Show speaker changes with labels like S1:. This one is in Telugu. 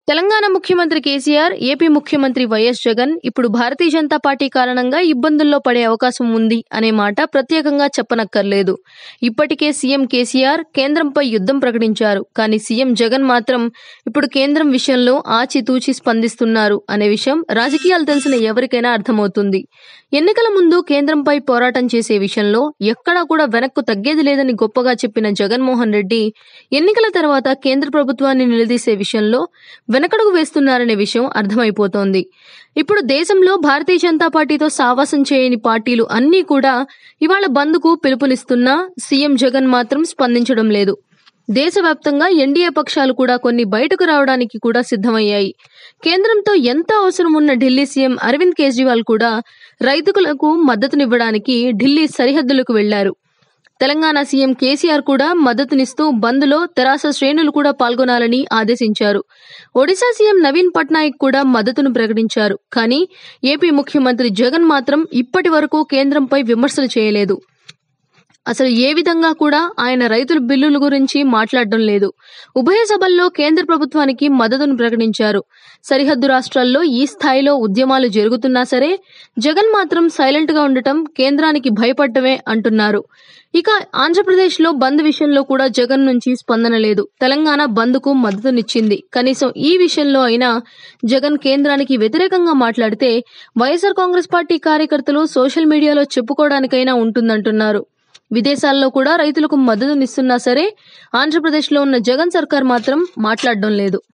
S1: తెలంగాణ ముఖ్యమంత్రి కేసీఆర్ ఏపీ ముఖ్యమంత్రి వైఎస్ జగన్ ఇప్పుడు భారతీయ జనతా పార్టీ కారణంగా ఇబ్బందుల్లో పడే అవకాశం ఉంది అనే మాట ప్రత్యేకంగా చెప్పనక్కర్లేదు ఇప్పటికే సీఎం కేసీఆర్ కేంద్రంపై యుద్ధం ప్రకటించారు కానీ సీఎం జగన్ మాత్రం ఇప్పుడు కేంద్రం విషయంలో ఆచితూచి స్పందిస్తున్నారు అనే విషయం రాజకీయాలు తెలిసిన ఎవరికైనా అర్థమవుతుంది ఎన్నికల ముందు కేంద్రంపై పోరాటం చేసే విషయంలో ఎక్కడా కూడా వెనక్కు తగ్గేది లేదని గొప్పగా చెప్పిన జగన్మోహన్ రెడ్డి ఎన్నికల తర్వాత కేంద్ర ప్రభుత్వాన్ని నిలదీసే విషయంలో వెనకడుగు వేస్తున్నారనే విషయం అర్థమైపోతోంది ఇప్పుడు దేశంలో భారతీయ జనతా పార్టీతో సావాసం చేయని పార్టీలు అన్నీ కూడా ఇవాళ బంద్కు పిలుపునిస్తున్నా సీఎం జగన్ మాత్రం స్పందించడం లేదు దేశవ్యాప్తంగా ఎన్డీఏ పక్షాలు కూడా కొన్ని బయటకు రావడానికి కూడా సిద్ధమయ్యాయి కేంద్రంతో ఎంత అవసరం ఉన్న ఢిల్లీ సీఎం అరవింద్ కేజ్రీవాల్ కూడా రైతులకు మద్దతునివ్వడానికి ఢిల్లీ సరిహద్దులకు వెళ్లారు తెలంగాణ సీఎం కేసీఆర్ కూడా మద్దతునిస్తూ బంద్లో తెరాస శ్రేణులు కూడా పాల్గొనాలని ఆదేశించారు ఒడిశా సీఎం నవీన్ పట్నాయక్ కూడా మద్దతును ప్రకటించారు కానీ ఏపీ ముఖ్యమంత్రి జగన్ మాత్రం ఇప్పటి వరకు కేంద్రంపై విమర్శలు చేయలేదు అసలు ఏ విధంగా కూడా ఆయన రైతుల బిల్లుల గురించి మాట్లాడడం లేదు ఉభయ సభల్లో కేంద్ర ప్రభుత్వానికి మద్దతును ప్రకటించారు సరిహద్దు రాష్ట్రాల్లో ఈ స్థాయిలో ఉద్యమాలు జరుగుతున్నా సరే జగన్ మాత్రం సైలెంట్ గా ఉండటం కేంద్రానికి భయపడటమే అంటున్నారు ఇక ఆంధ్రప్రదేశ్లో బంద్ విషయంలో కూడా జగన్ నుంచి స్పందన లేదు తెలంగాణ బంద్కు మద్దతునిచ్చింది కనీసం ఈ విషయంలో అయినా జగన్ కేంద్రానికి వ్యతిరేకంగా మాట్లాడితే వైఎస్ఆర్ కాంగ్రెస్ పార్టీ కార్యకర్తలు సోషల్ మీడియాలో చెప్పుకోవడానికైనా ఉంటుందంటున్నారు విదేశాల్లో కూడా రైతులకు మద్దతునిస్తున్నా సరే ఆంధ్రప్రదేశ్లో ఉన్న జగన్ సర్కార్ మాత్రం మాట్లాడడం లేదు